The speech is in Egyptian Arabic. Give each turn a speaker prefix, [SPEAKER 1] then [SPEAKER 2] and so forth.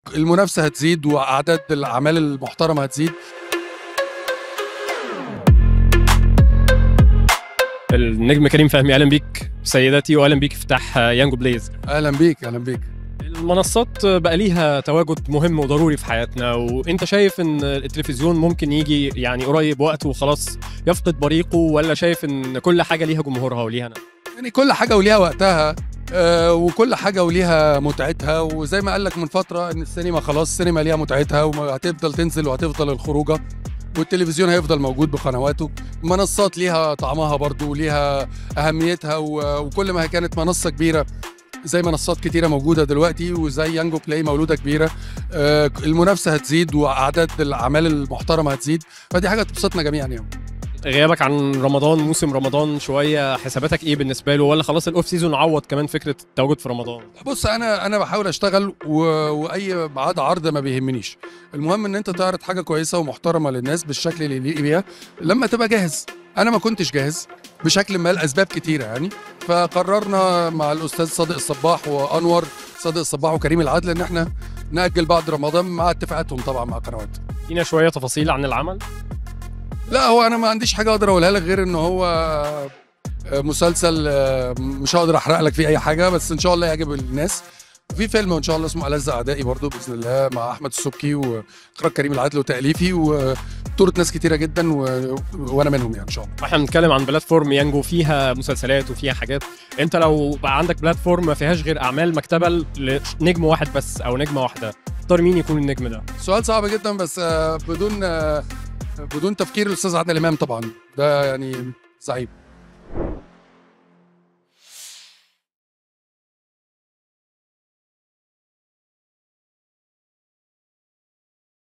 [SPEAKER 1] المنافسه هتزيد واعداد الاعمال المحترمه هتزيد
[SPEAKER 2] النجم كريم فهمي اهلا بيك سيداتي واهلا بيك افتتاح يانجو بلايز
[SPEAKER 1] اهلا بيك اهلا بيك
[SPEAKER 2] المنصات بقى ليها تواجد مهم وضروري في حياتنا وانت شايف ان التلفزيون ممكن يجي يعني قريب وقت وخلاص يفقد بريقه ولا شايف ان كل حاجه ليها جمهورها وليها ناس
[SPEAKER 1] يعني كل حاجه وليها وقتها آه، وكل حاجه وليها متعتها وزي ما قال لك من فتره ان السينما خلاص السينما ليها متعتها وهتفضل تنزل وهتفضل الخروجه والتلفزيون هيفضل موجود بقنواته المنصات ليها طعمها برضو وليها اهميتها و- وكل ما هي كانت منصه كبيره زي منصات كتيره موجوده دلوقتي وزي يانجو بلاي مولوده كبيره آه، المنافسه هتزيد واعداد الاعمال المحترمه هتزيد فدي حاجه تبسطنا جميعا يعني
[SPEAKER 2] غيابك عن رمضان موسم رمضان شويه حساباتك ايه بالنسبه له ولا خلاص الاوف سيزون عوض كمان فكره التواجد في رمضان
[SPEAKER 1] بص انا انا بحاول اشتغل و... واي ميعاد عرض ما بيهمنيش المهم ان انت تعرض حاجه كويسه ومحترمه للناس بالشكل اللي يليق بيها لما تبقى جاهز انا ما كنتش جاهز بشكل ما لاسباب كتيره يعني فقررنا مع الاستاذ صادق الصباح وانور صادق الصباح وكريم العدل ان احنا ناجل بعد رمضان مع اتفاقاتهم طبعا مع قنوات
[SPEAKER 2] ادينا شويه تفاصيل عن العمل
[SPEAKER 1] لا هو انا ما عنديش حاجه اقدر اقولها لك غير ان هو آه، مسلسل آه، مش هقدر احرق لك فيه اي حاجه بس ان شاء الله يعجب الناس في فيلم ان شاء الله اسمه ألذ اعدائي برضو باذن الله مع احمد السبكي واخراج كريم العدل وتاليفي وبطوله ناس كتيره جدا و... وانا منهم يعني ان شاء الله
[SPEAKER 2] احنا بنتكلم عن بلاتفورم يانجو فيها مسلسلات وفيها حاجات انت لو بقى عندك بلاتفورم ما فيهاش غير اعمال مكتبه لنجم واحد بس او نجمه واحده تختار مين يكون النجم ده
[SPEAKER 1] سؤال صعب جدا بس آه، بدون آه، بدون تفكير الاستاذ عادل امام طبعا ده يعني زعيم